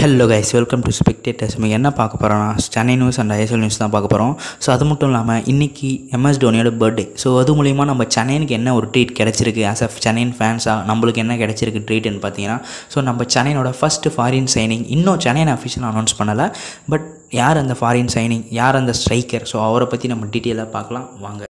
hello guys welcome to spectators நம்ம என்ன பார்க்க போகிறோம்னா Chennai news and ISL news தான் பார்க்க போகிறோம் ஸோ அது மட்டும் இல்லாமல் இன்றைக்கி எம்எஸ் டோனியோட பர்த்டே ஸோ அது மூலிமா நம்ம சென்னைனுக்கு என்ன ஒரு ட்ரீட் கிடச்சிருக்கு ஆஸ் அ சென்னையின் ஃபேன்ஸாக நம்மளுக்கு என்ன கிடச்சிருக்கு ட்ரீட்னு பார்த்தீங்கன்னா ஸோ நம்ம சென்னையோட ஃபஸ்ட்டு ஃபாரின் சைனிங் இன்னும் சென்னையின் அஃபிஷியல் அனௌன்ஸ் பண்ணலை பட் யார் அந்த ஃபாரின் சைனிங் யார் அந்த ஸ்ட்ரைக்கர் ஸோ அவரை பற்றி நம்ம டீட்டெயிலாக பார்க்கலாம் வாங்க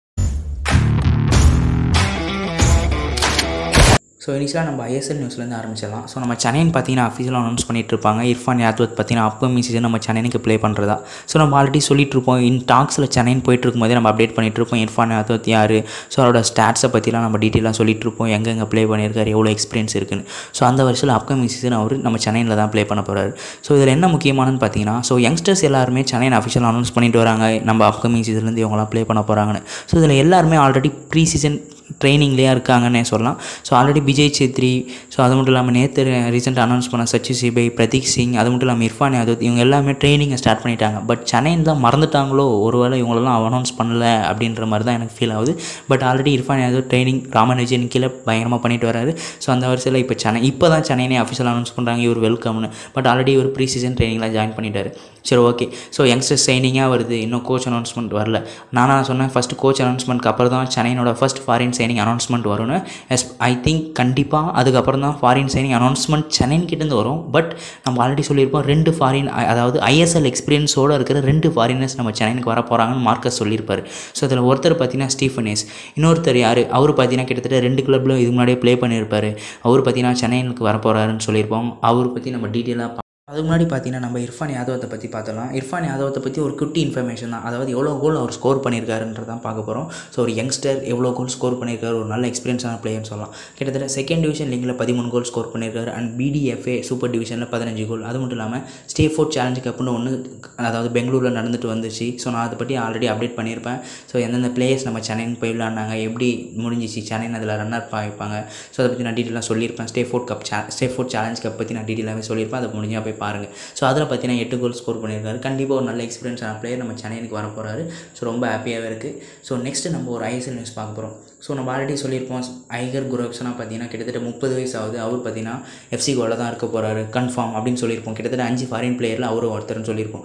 ஸோ இனிஷியலாக நம்ம ஐஎஸ்எல் நியூஸ்லேருந்து ஆரம்பிச்சிடலாம் ஸோ நம்ம சென்னைன்னு பார்த்தீங்கன்னா அஃபீஷியலாக அனௌன்ஸ் பண்ணிட்டு இருப்பாங்க இர்ஃபான் யாத்வத் பார்த்தீங்கன்னா அப்கமிங் சீசன் நம்ம சென்னைக்கு ப்ளே பண்ணுறதா ஸோ நம்ம ஆல்ரெடி சொல்லிட்டு இருப்போம் இன் டாக்ஸில் சென்னைன்னு போயிட்டு இருக்கும்போதே நம்ம அப்டேட் பண்ணிட்டு இருப்போம் இர்ஃபான் யாத்வத் யார் ஸோ அவரோட ஸ்டாட்ஸை பற்றிலாம் நம்ம டீட்டெயிலாக சொல்லிட்டு இருப்போம் எங்கெங்கே ப்ளே பண்ணியிருக்காரு எவ்வளோ எக்ஸ்பீரியன்ஸ் இருக்குன்னு ஸோ அந்த வருஷத்தில் அப்கமிங் சீசன் அவர் நம்ம சென்னையில் தான் ப்ளே பண்ண போகிறாரு ஸோ இதில் என்ன முக்கியமானன்னு பார்த்தீங்கன்னா ஸோ யங்ஸ்டர்ஸ் எல்லாருமே சென்னையின் அஃபிஷியல் அனௌன்ஸ் பண்ணிட்டு வராங்க நம்ம அப்கமிங் சீசன்லேருந்து இவங்களாம் ப்ளே பண்ண போகிறாங்கன்னு ஸோ இதில் எல்லாருமே ஆல்ரெடி ப்ரீ சீசன் ட்ரைனிங்லேயே இருக்காங்கன்னே சொல்லலாம் so already Vijay Chhetri so அது மட்டும் இல்லாமல் நேற்று ரீசெண்டாக அனௌன்ஸ் பண்ண சச்சி சிபை பிரதீக் சிங் அது மட்டும் இல்லாமல் இர்ஃபான் யாதவ் இவங்க எல்லாமே ட்ரைனிங்கை ஸ்டார்ட் பண்ணிட்டாங்க பட் சென்னைன்னு தான் மறந்துட்டாங்களோ ஒருவேளை இவங்களெல்லாம் அனௌன்ஸ் பண்ணல அப்படின்ற மாதிரி தான் எனக்கு ஃபீல் ஆகுது but already Irfan Yadav training Raman Vijayan கீழே பயங்கரமாக பண்ணிட்டு வராரு ஸோ அந்த வருஷத்தில் இப்போ சென்னை இப்போ தான் சென்னைனே அஃபிஷியல் அனௌன்ஸ் பண்ணுறாங்க இவர் வெல்கம்னு பட் ஆல்ரெடி இவர் ப்ரீ சீசன் ட்ரைனிங்லாம் ஜாயின் பண்ணிட்டாரு சரி ஓகே ஸோ யங்ஸ்டர்ஸ் சைனிங்காக வருது இன்னும் கோச் அனௌன்ஸ்மெண்ட் வரல நானாக சொன்னேன் ஃபஸ்ட்டு கோச் அனௌன்ஸ்மெண்ட்க்கு அப்புறம் தான் சென்னையோட ஃபஸ்ட் ஃபாரின் சைனிங் அனௌன்ஸ்மெண்ட் வரும்னு எஸ் ஐ திங்க் கண்டிப்பாக அதுக்கப்புறம் தான் ஃபாரின் சைனிங் அனௌன்ஸ்மெண்ட் சென்னைன் கிட்டேருந்து வரும் பட் நம்ம ஆல்ரெடி சொல்லியிருப்போம் ரெண்டு ஃபாரின் அதாவது ஐஎஸ்எல் எக்ஸ்பீரியன்ஸோடு இருக்கிற ரெண்டு ஃபாரினர்ஸ் நம்ம சென்னைக்கு வர போகிறாங்கன்னு மார்க்கஸ் சொல்லியிருப்பார் ஸோ அதில் ஒருத்தர் பார்த்தீங்கன்னா ஸ்டீஃபனேஸ் இன்னொருத்தர் யார் அவர் பார்த்தீங்கன்னா கிட்டத்தட்ட ரெண்டு கிளப்பில் இது முன்னாடியே ப்ளே பண்ணியிருப்பார் அவர் பார்த்தீங்கன்னா சென்னைக்கு வர போகிறாருன்னு சொல்லியிருப்போம் அவர் பற்றி நம்ம டீட்டெயிலாக அதுக்கு முன்னாடி பார்த்தீங்கன்னா நம்ம இர்ஃபான் யாதவத்தை பற்றி பார்த்தலாம் இர்ஃபான் யாதவத்தை பற்றி ஒரு குட்டி இன்ஃபர்மேஷன் தான் அதாவது எவ்வளோ கோல் அவர் ஸ்கோர் பண்ணியிருக்காருன்றதான் பார்க்க போகிறோம் ஸோ ஒரு யங்ஸ்டர் எவ்வளோ கோல் ஸ்கோர் பண்ணியிருக்காரு ஒரு நல்ல எக்ஸ்பீரியன்ஸான பிளேயர்னு சொல்லலாம் கிட்டத்தட்ட செகண்ட் டிவிஷன் லீங்கில் பதிமூணு கோல் ஸ்கோர் பண்ணியிருக்காரு அண்ட் பிடிஎஃப்ஏ சூப்பர் டிவிஷனில் பதினஞ்சு கோல் அது மட்டும் இல்லாமல் ஸ்டே ஃபோர்ட் சேலஞ்சு கப்புன்னு ஒன்று அதாவது பெங்களூரில் நடந்துட்டு வந்துச்சு ஸோ நான் அதை பற்றி ஆல்ரெடி அப்டேட் பண்ணியிருப்பேன் ஸோ எந்தெந்த பிளேயர்ஸ் நம்ம சென்னைன்னு போய் விளாண்டாங்க எப்படி முடிஞ்சிச்சு சென்னைன்னு அதில் ரன்னர் வைப்பாங்க ஸோ அதை பற்றி நான் டீட்டெயிலாக சொல்லியிருப்பேன் ஸ்டே ஃபோர்ட் கப் சே ஸ்டே ஃபோர்ட் சேலஞ்ச் கப் பற்றி நான் டீட்டெயிலாகவே சொல்லியிருப்பேன் அதை முடிஞ்சால் போய் பாருங்கள் ஸோ அதில் பார்த்தீங்கன்னா எட்டு கோல் ஸ்கோர் பண்ணியிருக்காரு கண்டிப்பாக ஒரு நல்ல எக்ஸ்பீரியன்ஸான பிளேயர் நம்ம சென்னைக்கு வர போகிறாரு ஸோ ரொம்ப ஹாப்பியாகவே இருக்குது ஸோ நெக்ஸ்ட்டு நம்ம ஒரு ஐஎஸ்எல் நியூஸ் பார்க்க போகிறோம் ஸோ நம்ம ஆல்ரெடி சொல்லியிருப்போம் ஐகர் குரோக்ஸ்னா பார்த்தீங்கன்னா கிட்டத்தட்ட முப்பது வயசு ஆகுது அவர் பார்த்தீங்கன்னா எஃப்சி கோலில் தான் இருக்க போகிறாரு கன்ஃபார்ம் அப்படின்னு சொல்லியிருப்போம் கிட்டத்தட்ட அஞ்சு ஃபாரின் பிளேயரில் அவரும் ஒருத்தர்னு சொல்லியிருப்போம்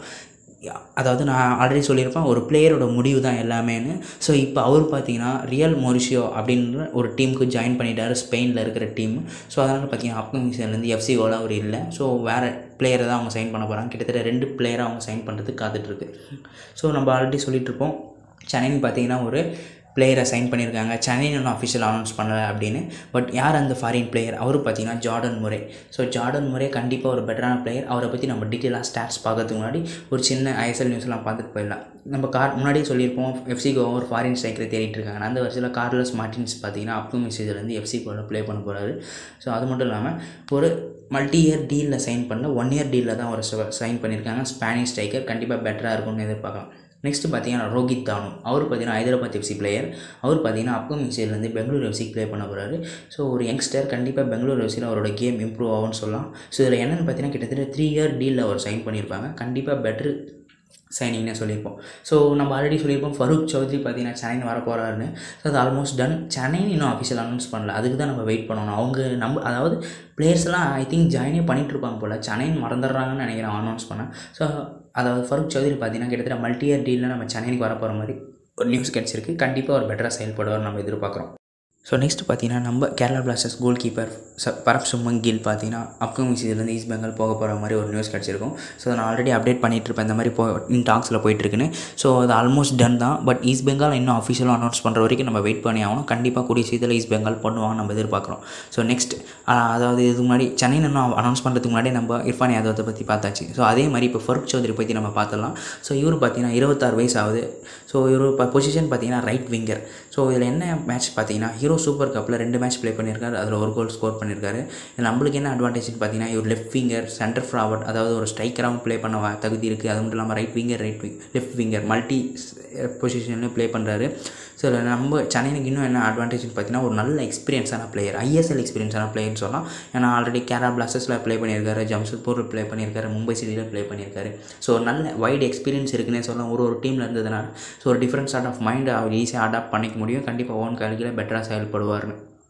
அதாவது நான் ஆல்ரெடி சொல்லியிருப்பேன் ஒரு பிளேயரோட முடிவு தான் எல்லாமேன்னு ஸோ இப்போ அவர் பார்த்தீங்கன்னா ரியல் மொரிஷியோ அப்படின்ற ஒரு டீமுக்கு ஜாயின் பண்ணிட்டார் ஸ்பெயினில் இருக்கிற டீம் ஸோ அதனால் பார்த்தீங்கன்னா அப்கமிங் சீசன்லேருந்து எஃப்சி கோலாக அவர் இல்லை ஸோ வேறு பிளேயரை தான் அவங்க சைன் பண்ண போகிறாங்க கிட்டத்தட்ட ரெண்டு பிளேயரை அவங்க சைன் பண்ணுறதுக்கு காத்துட்ருக்கு ஸோ நம்ம ஆல்ரெடி சொல்லிகிட்ருப்போம் சென்னைன்னு பார்த்தீங்கன்னா ஒரு பிளேயரை சைன் பண்ணியிருக்காங்க சென்னை இன்னும் அஃபிஷியல் அனௌன்ஸ் பண்ணலை அப்படின்னு பட் யார் அந்த ஃபாரின் பிளேயர் அவரு பார்த்தீங்கன்னா ஜார்டன் முறை ஸோ ஜார்டன் முறை கண்டிப்பாக ஒரு பெட்டரான பிளேயர் அவரை பற்றி நம்ம டீட்டெயிலாக ஸ்டாட்ஸ் பார்க்கறதுக்கு முன்னாடி ஒரு சின்ன ஐஎஸ்எல் நியூஸ்லாம் பார்த்துட்டு போயிடலாம் நம்ம கார் முன்னாடியே சொல்லியிருப்போம் எஃப்சி கோவா ஒரு ஃபாரின் ஸ்ட்ரைக்கரை தேடிட்டு இருக்காங்க அந்த வருஷத்தில் கார்லஸ் மார்டின்ஸ் பார்த்தீங்கன்னா அப்கமிங் சீசன்லேருந்து எஃப்சி கோவில் ப்ளே பண்ண போகிறாரு ஸோ அது மட்டும் இல்லாமல் ஒரு மல்டி இயர் டீலில் சைன் பண்ணல ஒன் இயர் டீலில் தான் ஒரு சைன் பண்ணியிருக்காங்க ஸ்பானிஷ் ஸ்ட்ரைக்கர் கண்டிப்பாக பெட்டராக இருக்கும்னு எதிர்பார்க்கலாம் நெக்ஸ்ட் பார்த்தீங்கன்னா ரோஹித் தானு அவர் பார்த்தீங்கன்னா ஹைதராபாத் எஃப்சி பிளேயர் அவர் பார்த்தீங்கன்னா அப்கமிங் சைட்லேருந்து பெங்களூர் எஃப்சிக்கு ப்ளே பண்ண போகிறாரு ஸோ ஒரு யங்ஸ்டர் கண்டிப்பாக பெங்களூர் எஃப்சியில் அவரோட கேம் இம்ப்ரூவ் ஆகும்னு சொல்லலாம் ஸோ இதில் என்னென்னு பார்த்தீங்கன்னா கிட்டத்தட்ட த்ரீ இயர் டீலில் அவர் சைன் பண்ணியிருப்பாங்க கண்டிப்பாக பெட்ரு சைனிங்னு சொல்லியிருப்போம் ஸோ நம்ம ஆல்ரெடி சொல்லியிருப்போம் ஃபரூக் சௌத்ரி பார்த்தீங்கன்னா சென்னை வர போகிறாருன்னு ஸோ அது ஆல்மோஸ்ட் டன் சென்னைன்னு இன்னும் அஃபிஷியல் அனௌன்ஸ் பண்ணல அதுக்கு தான் நம்ம வெயிட் பண்ணணும் அவங்க நம்ம அதாவது பிளேயர்ஸ்லாம் ஐ திங்க் ஜாயினே பண்ணிகிட்டு இருப்பாங்க போல் சென்னைன்னு மறந்துடுறாங்கன்னு நினைக்கிறேன் அனௌன்ஸ் பண்ணேன் ஸோ அதாவது ஃபரூக் சௌத்ரி பார்த்தீங்கன்னா கிட்டத்தட்ட மல்டி இயர் டீலில் நம்ம சென்னைக்கு வர போகிற மாதிரி ஒரு நியூஸ் கிடச்சிருக்கு கண்டிப்பாக ஒரு பெட்டராக செயல்படுவார் நம்ம எதிர்பார்க்குறோம் ஸோ நெக்ஸ்ட் பார்த்தீங்கன்னா நம்ம கேரளா பிளாஸ்டர்ஸ் கோல் கீப்பர் ச பரப் சுமன் கில் பார்த்தீங்கன்னா அப்கமிங் சீசன்லேருந்து ஈஸ்ட் பெங்கால் போக போகிற மாதிரி ஒரு நியூஸ் கிடச்சிருக்கும் ஸோ நான் ஆல்ரெடி அப்டேட் பண்ணிட்டு இருப்பேன் இந்த மாதிரி போ இன் டாக்ஸில் போயிட்டுருக்குன்னு ஸோ அது ஆல்மோஸ்ட் டன் தான் பட் ஈஸ்ட் பெங்கால் இன்னும் அஃபிஷியலாக அனௌன்ஸ் பண்ணுற வரைக்கும் நம்ம வெயிட் பண்ணி ஆகணும் கண்டிப்பாக கூடிய சீக்கிரம் ஈஸ்ட் பெங்கால் பண்ணுவாங்க நம்ம எதிர்பார்க்குறோம் ஸோ நெக்ஸ்ட் அதாவது இதுக்கு முன்னாடி சென்னையில் இன்னும் அனௌன்ஸ் பண்ணுறதுக்கு முன்னாடி நம்ம இர்ஃபான் யாதவத்தை பற்றி பார்த்தாச்சு ஸோ அதே மாதிரி இப்போ ஃபருக் சௌத்ரி பற்றி நம்ம பார்த்துடலாம் ஸோ இவர் பார்த்தீங்கன்னா இருபத்தாறு வயசு ஆகுது ஸோ இவர் இப்போ பொசிஷன் பார்த்தீங்கன்னா ரைட் விங்கர் ஸோ இதில் என்ன மேட்ச் பார்த்தீங்கன்னா ஹீரோ சூப்பர் கப்பில் ரெண்டு மேட்ச் ப்ளே பண்ணியிருக்காரு அதில் ஒரு கோல் ஸ்கோர் பண்ணியிருக்காரு இதில் நம்மளுக்கு என்ன அட்வான்டேஜ்னு பார்த்தீங்கன்னா இவர் லெஃப்ட் விங்கர் சென்டர் ஃபார்வர்ட் அதாவது ஒரு ஸ்ட்ரைக்கராகவும் ப்ளே பண்ண வ- தகுதி இருக்குது அது மட்டும் இல்லாமல் right winger right wing left winger multi பொசிஷன்லையும் ப்ளே பண்ணுறாரு ஸோ இதில் நம்ம சென்னைக்கு இன்னும் என்ன அட்வான்டேஜ்னு பார்த்தீங்கன்னா ஒரு நல்ல எக்ஸ்பீரியன்ஸான பிளேயர் ஐஎஸ்எல் எக்ஸ்பீரியன்ஸான பிளேயர்னு சொல்லலாம் ஏன்னா ஆல்ரெடி கேரளா பிளாஸ்டர்ஸில் ப்ளே பண்ணியிருக்காரு ஜம்ஷெட்பூரில் ப்ளே பண்ணியிருக்காரு மும்பை சிட்டியில் ப்ளே பண்ணியிருக்காரு ஸோ ஒரு நல்ல வைட் எக்ஸ்பீரியன்ஸ் இருக்குன்னே சொல்லலாம் ஒரு ஒரு டீமில் இருந்ததுனால ஸோ ஒரு டிஃப்ரெண்ட் சார்ட் ஆஃப் மைண்ட் அவர் ஈஸியாக அடாப்ட் பண்ணிக்க முடியும் கண்டிப்பாக ஓன் கல்கியில் பெட்டராக செயல்படுவார்னு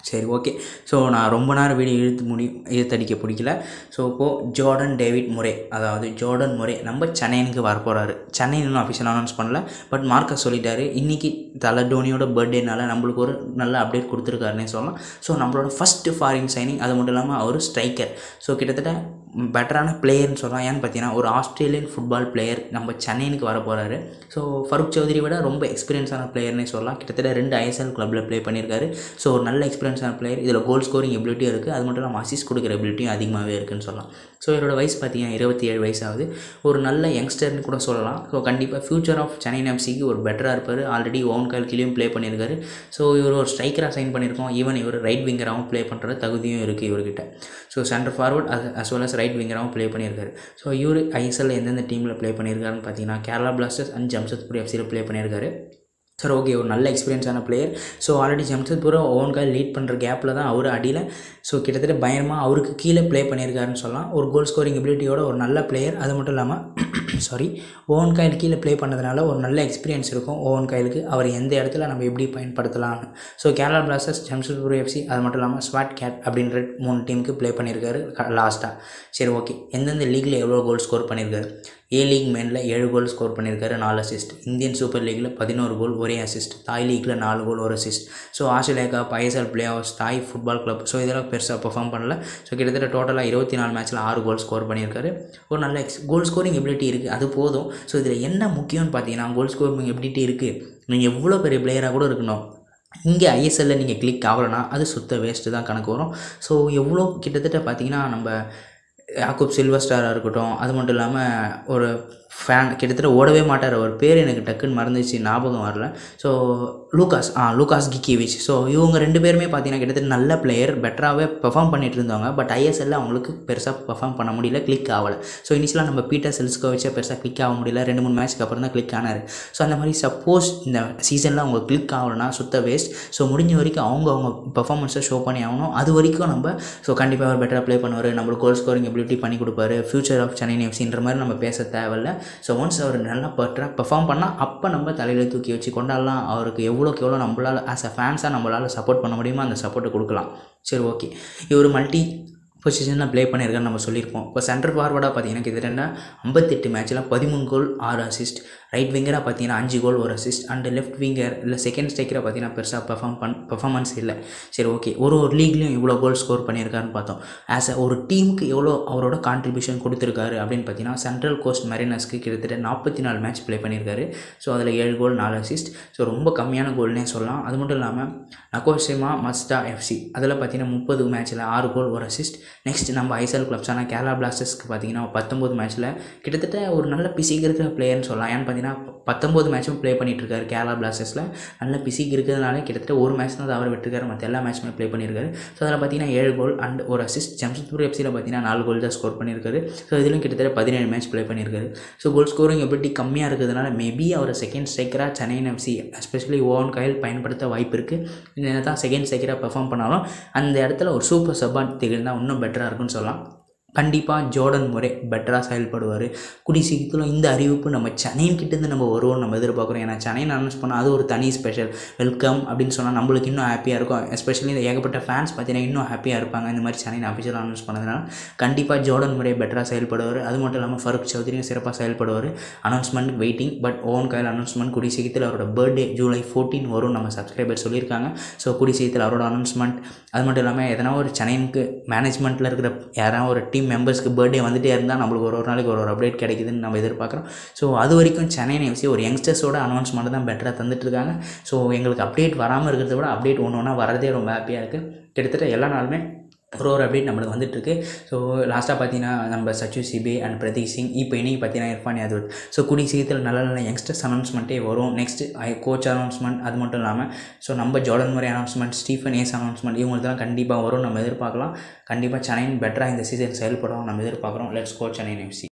சரி ஓகே ஸோ நான் ரொம்ப நேரம் வீடியோ இழுத்து முடி இழுத்தடிக்க பிடிக்கல ஸோ இப்போது ஜோர்டன் டேவிட் முரே அதாவது ஜோர்டன் முரே நம்ம சென்னைனுக்கு வரப்போகிறாரு சென்னை இன்னும் அஃபிஷியல் அனௌன்ஸ் பண்ணல பட் மார்க்கஸ் சொல்லிட்டாரு இன்றைக்கி தலை டோனியோட பர்த்டேனால நம்மளுக்கு ஒரு நல்ல அப்டேட் கொடுத்துருக்காருன்னே சொல்லலாம் ஸோ நம்மளோட ஃபஸ்ட்டு ஃபாரின் சைனிங் அது மட்டும் இல்லாமல் அவர் ஸ்ட்ரைக்கர் ஸோ கிட்டத்தட்ட பெட்டரான பிளேயர்னு சொல்லலாம் ஏன்னு பார்த்தீங்கன்னா ஒரு ஆஸ்திரேலியன் ஃபுட்பால் பிளேயர் நம்ம சென்னைனுக்கு வர போகிறாரு ஸோ ஃபருக் சௌத்ரி விட ரொம்ப எக்ஸ்பீரியன்ஸான பிளேயர்னே சொல்லலாம் கிட்டத்தட்ட ரெண்டு ஐஎஸ்எல் கிளப்பில் ப்ளே பண்ணியிருக்காரு ஸோ ஒரு நல்ல எக்ஸ்பீரியன்ஸான பிளேயர் இதில் கோல் ஸ்கோரிங் எபிலிட்டியும் இருக்குது அது மட்டும் இல்லாமல் அசிஸ்ட் கொடுக்குற எபிலிட்டியும் அதிகமாகவே இருக்குன்னு சொல்லலாம் ஸோ இவரோட வயசு பார்த்தீங்கன்னா இருபத்தி ஏழு வயசு ஆகுது ஒரு நல்ல யங்ஸ்டர்னு கூட சொல்லலாம் ஸோ கண்டிப்பாக ஃபியூச்சர் ஆஃப் சென்னை எஃப்சிக்கு ஒரு பெட்டராக இருப்பார் ஆல்ரெடி ஓன் கால் கீழேயும் ப்ளே பண்ணியிருக்காரு ஸோ இவர் ஒரு ஸ்ட்ரைக்கராக சைன் பண்ணியிருக்கோம் ஈவன் இவர் ரைட் விங்கராகவும் ப்ளே பண்ணுற தகுதியும் இருக்குது இவர்கிட்ட ஸோ சென்டர் ஃபார்வர்ட் அது அஸ் வெல் அஸ் ரைட் விங்கராகவும் ப்ளே பண்ணியிருக்காரு ஸோ இவர் ஐஎஸ்எல் எந்தெந்த டீமில் ப்ளே பண்ணியிருக்காருன்னு பார்த்தீங்கன்னா கேரளா பிளாஸ்டர்ஸ் அண்ட் ஜம்ஷத்பூர் எஃப்சியில் ப்ளே பண்ணியிருக்காரு சார் ஓகே ஒரு நல்ல எக்ஸ்பீரியன்ஸான பிளேயர் ஸோ ஆல்ரெடி ஜம்ஷத்பூரை ஓன் கால் லீட் பண்ணுற கேப்பில் தான் அவர் அடியில் ஸோ கிட்டத்தட்ட பயங்கரமாக அவருக்கு கீழே ப்ளே பண்ணியிருக்காருன்னு சொல்லலாம் ஒரு கோல் ஸ்கோரிங் எபிலிட்டியோட ஒரு நல்ல பிளேயர் அது மட்டும் இல்லாமல் சாரி ஓவன் காயில் கீழே ப்ளே பண்ணதுனால ஒரு நல்ல எக்ஸ்பீரியன்ஸ் இருக்கும் ஓவன் காயிலுக்கு அவர் எந்த இடத்துல நம்ம எப்படி பயன்படுத்தலாம்னு so Kerala Blasters Jamshedpur FC அது மட்டும் இல்லாமல் ஸ்வாட் கேட் அப்படின்ற மூணு டீமுக்கு ப்ளே பண்ணியிருக்காரு லாஸ்ட்டாக சரி ஓகே எந்தெந்த லீக்கில் எவ்வளோ கோல் ஸ்கோர் பண்ணியிருக்காரு ஏ லீக் மேனில் ஏழு கோல் ஸ்கோர் பண்ணியிருக்காரு நாலு அசிஸ்ட் இந்தியன் சூப்பர் லீக்கில் பதினோரு கோல் ஒரே அசிஸ்ட் தாய் லீக்கில் நாலு கோல் ஒரு assist so Australia cup ISL play offs Thai football club so இதெல்லாம் பெருசாக பெர்ஃபார்ம் பண்ணல ஸோ கிட்டத்தட்ட டோட்டலாக இருபத்தி நாலு மேட்ச்சில் ஆறு கோல் ஸ்கோர் பண்ணியிருக்காரு ஒரு நல்ல எக்ஸ் கோல் ஸ்கோரிங் எபிலிட்டி இருக்குது அது போதும் ஸோ இதில் என்ன முக்கியம்னு பார்த்தீங்கன்னா கோல் ஸ்கோரிங் எபிலிட்டி இருக்குது நீங்கள் எவ்வளோ பெரிய பிளேயராக கூட இருக்கணும் இங்கே ஐஎஸ்எல்லில் நீங்கள் கிளிக் ஆகலைன்னா அது சுத்த வேஸ்ட்டு தான் கணக்கு வரும் ஸோ எவ்வளோ கிட்டத்தட்ட பார்த்தீங்கன்னா நம்ம யாக்கூப் சில்வஸ்டாராக இருக்கட்டும் அது மட்டும் இல்லாமல் ஒரு ஃபேன் கிட்டத்தட்ட ஓடவே மாட்டார் அவர் பேர் எனக்கு டக்குன்னு மறந்துச்சு ஞாபகம் வரல so Lucas ah Lucas Gikiewicz so இவங்க ரெண்டு பேருமே பார்த்தீங்கன்னா கிட்டத்தட்ட நல்ல பிளேயர் பெட்டராகவே பெர்ஃபார்ம் பண்ணிட்டு இருந்தாங்க பட் ஐஎஸ்எல்ல அவங்களுக்கு பெருசாக பெர்ஃபார்ம் பண்ண முடியல கிளிக் ஆகலை ஸோ இனிஷியலாக நம்ம பீட்டர் செல்ஸ்கோ வச்சா பெருசாக கிளிக் ஆக முடியல ரெண்டு மூணு மேட்ச்க்கு அப்புறம் தான் கிளிக் ஆனார் ஸோ அந்த மாதிரி சப்போஸ் இந்த சீசனில் அவங்க கிளிக் ஆகலைன்னா சுத்த வேஸ்ட் ஸோ முடிஞ்ச வரைக்கும் அவங்க அவங்க பெர்ஃபார்மன்ஸை ஷோ பண்ணி ஆகணும் அது வரைக்கும் நம்ம ஸோ கண்டிப்பாக அவர் பெட்டராக ப்ளே பண்ணுவார் நம்மளுக்கு கோல் ஸ்கோரிங் எபிலிட்டி பண்ணி கொடுப்பாரு ஃபியூச்சர் ஆஃப் சென்னை எஃப்சின்ற மாதிரி நம்ம பேச தேவையில்ல ஸோ ஒன்ஸ் அவர் நல்லா பெட்டராக பெர்ஃபார்ம் பண்ணால் அப்போ நம்ம தலையில் தூக்கி வச்சு கொண்டாடலாம் அவருக்கு எவ்வளோக்கு எவ்வளோ நம்மளால் ஆஸ் அ ஃபேன்ஸாக நம்மளால் சப்போர்ட் பண்ண முடியுமோ அந்த சப்போர்ட்டை கொடுக்கலாம் சரி ஓகே இவர் மல்டி பொசிஷனில் ப்ளே பண்ணியிருக்கான்னு நம்ம சொல்லியிருப்போம் இப்போ சென்டர் ஃபார்வர்டாக பார்த்தீங்கன்னா கிட்டத்தட்ட ஐம்பத்தெட்டு மேட்ச்சில் பதிமூணு கோல் ஆறு அசிஸ்ட் ரைட் விங்கராக பார்த்தீங்கன்னா அஞ்சு கோல் ஒரு அசிஸ்ட் அண்ட் லெஃப்ட் விங்கர் இல்லை செகண்ட் ஸ்ட்ரைக்கராக பார்த்தீங்கன்னா பெருசாக பெர்ஃபார்ம் பண் பெர்ஃபார்மன்ஸ் இல்லை சரி ஓகே ஒரு ஒரு லீக்லையும் இவ்வளோ கோல் ஸ்கோர் பண்ணியிருக்காருன்னு பார்த்தோம் ஆஸ் அ ஒரு டீமுக்கு எவ்வளோ அவரோட கான்ட்ரிபியூஷன் கொடுத்துருக்காரு அப்படின்னு பார்த்தீங்கன்னா சென்ட்ரல் கோஸ்ட் மெரினஸ்க்கு கிட்டத்தட்ட நாற்பத்தி நாலு மேட்ச் ப்ளே பண்ணியிருக்காரு ஸோ அதில் ஏழு கோல் நாலு அசிஸ்ட் ஸோ ரொம்ப கம்மியான கோல்னே சொல்லலாம் அது மட்டும் இல்லாமல் நகோசிமா மஸ்டா எஃப்சி அதில் பார்த்தீங்கன்னா முப்பது மேட்ச்சில் ஆறு கோல் ஒரு அசிஸ்ட் நெக்ஸ்ட் நம்ம ஐஎஸ்எல் கிளப்ஸான கேரளா பிளாஸ்டர்ஸ்க்கு பார்த்தீங்கன்னா பத்தொம்போது மேட்ச்சில் கிட்டத்தட்ட ஒரு நல்ல பிசிக் இருக்கிற பிளேயர்னு சொல்லலாம் ஏன்னு பார்த்தீங்கன்னா பத்தொம்போது மேட்சும் ப்ளே பண்ணிட்டு இருக்காரு கேரளா பிளாஸ்டர்ஸில் நல்ல பிசிக் இருக்கிறதுனால கிட்டத்தட்ட ஒரு மேட்ச் தான் அவர் விட்டுருக்காரு மற்ற எல்லா மேட்ச்சுமே ப்ளே பண்ணியிருக்காரு ஸோ அதில் பார்த்தீங்கன்னா ஏழு கோல் அண்ட் ஒரு அசிஸ்ட் ஜம்ஷத்பூர் எஃப்சியில் பார்த்தீங்கன்னா நாலு கோல் தான் ஸ்கோர் பண்ணியிருக்காரு ஸோ இதிலும் கிட்டத்தட்ட பதினேழு மேட்ச் ப்ளே பண்ணியிருக்காரு ஸோ கோல் ஸ்கோரிங் எப்படி கம்மியாக இருக்கிறதுனால மேபி அவர் செகண்ட் ஸ்ட்ரைக்கராக Chennai FC especially Owen Coyle பயன்படுத்த வாய்ப்பு இருக்குது என்ன தான் செகண்ட் ஸ்ட்ரைக்கராக பெர்ஃபார்ம் பண்ணாலும் அந்த இடத்துல ஒரு சூப்பர் சப்பான் திகழ்ந்தால் இன்னும் பெட்டராக இருக்குன்னு சொல்லலாம் கண்டிப்பாக ஜோர்டன் முறை பெட்டராக செயல்படுவார் கூடிய சீக்கிரத்தில் இந்த அறிவிப்பு நம்ம சென்னையின் கிட்டேருந்து நம்ம வருவோம் நம்ம எதிர்பார்க்குறோம் ஏன்னா சென்னைன்னு அனௌன்ஸ் பண்ணால் அது ஒரு தனி ஸ்பெஷல் வெல்கம் அப்படின்னு சொன்னால் நம்மளுக்கு இன்னும் ஹாப்பியாக இருக்கும் எஸ்பெஷலி இந்த ஏகப்பட்ட ஃபேன்ஸ் பார்த்தீங்கன்னா இன்னும் ஹாப்பியாக இருப்பாங்க இந்த மாதிரி சென்னை அஃபிஷியல் அனௌன்ஸ் பண்ணதுனால கண்டிப்பாக ஜோர்டன் முறை பெட்டராக செயல்படுவார் அது மட்டும் இல்லாமல் ஃபருக் சௌத்ரியும் சிறப்பாக செயல்படுவார் announcement waiting but Owen Coyle announcement கூடிய சீக்கிரத்தில் அவரோட பர்த்டே ஜூலை ஃபோர்டீன் வரும் நம்ம சப்ஸ்கிரைபர் சொல்லியிருக்காங்க ஸோ கூடிய சீக்கிரத்தில் அவரோட அனௌன்ஸ்மெண்ட் அது மட்டும் இல்லாமல் எதனா ஒரு சென்னைக்கு மேனேஜ்மெண்ட்டில் இருக்கிற யாராவது ஒரு டீம் மெம்பர்ஸ்க்கு பர்த்டே வந்துட்டே இருந்தால் நம்மளுக்கு ஒரு ஒரு நாளைக்கு ஒரு ஒரு அப்டேட் கிடைக்குதுன்னு நம்ம எதிர்பார்க்குறோம் ஸோ அது வரைக்கும் சென்னை எஃப்சி ஒரு யங்ஸ்டர்ஸோட அனௌன்ஸ்மெண்ட் தான் பெட்டராக தந்துட்டு இருக்காங்க ஸோ எங்களுக்கு அப்டேட் வராமல் இருக்கிறத விட அப்டேட் ஒன்று ஒன்றா வரதே ரொம்ப ஹாப்பியாக இருக்குது கிட்டத்தட்ட எல்லா நாளுமே ஒரு ஒரு அப்டேட் நம்மளுக்கு வந்துட்டுருக்கு ஸோ லாஸ்ட்டாக பார்த்தீங்கன்னா நம்ம சச்சு சிபி அண்ட் பிரதீக் சிங் இப்போ இன்றைக்கி பார்த்தீங்கன்னா இர்ஃபான் யாதவ் ஸோ கூடிய சீக்கிரத்தில் நல்ல நல்ல யங்ஸ்டர்ஸ் அனௌன்ஸ்மெண்ட்டே வரும் நெக்ஸ்ட் கோச் அனௌன்ஸ்மெண்ட் அது மட்டும் இல்லாமல் ஸோ நம்ம ஜோர்டன் முறை அனௌன்ஸ்மெண்ட் ஸ்டீஃபன் ஏஸ் அனௌன்ஸ்மெண்ட் இவங்களுக்குலாம் கண்டிப்பாக வரும் நம்ம எதிர்பார்க்கலாம் கண்டிப்பாக சென்னை பெட்டராக இந்த சீசன் செயல்படும் நம்ம எதிர்பார்க்குறோம் லெட்ஸ் கோ சென்னை எஃப்சி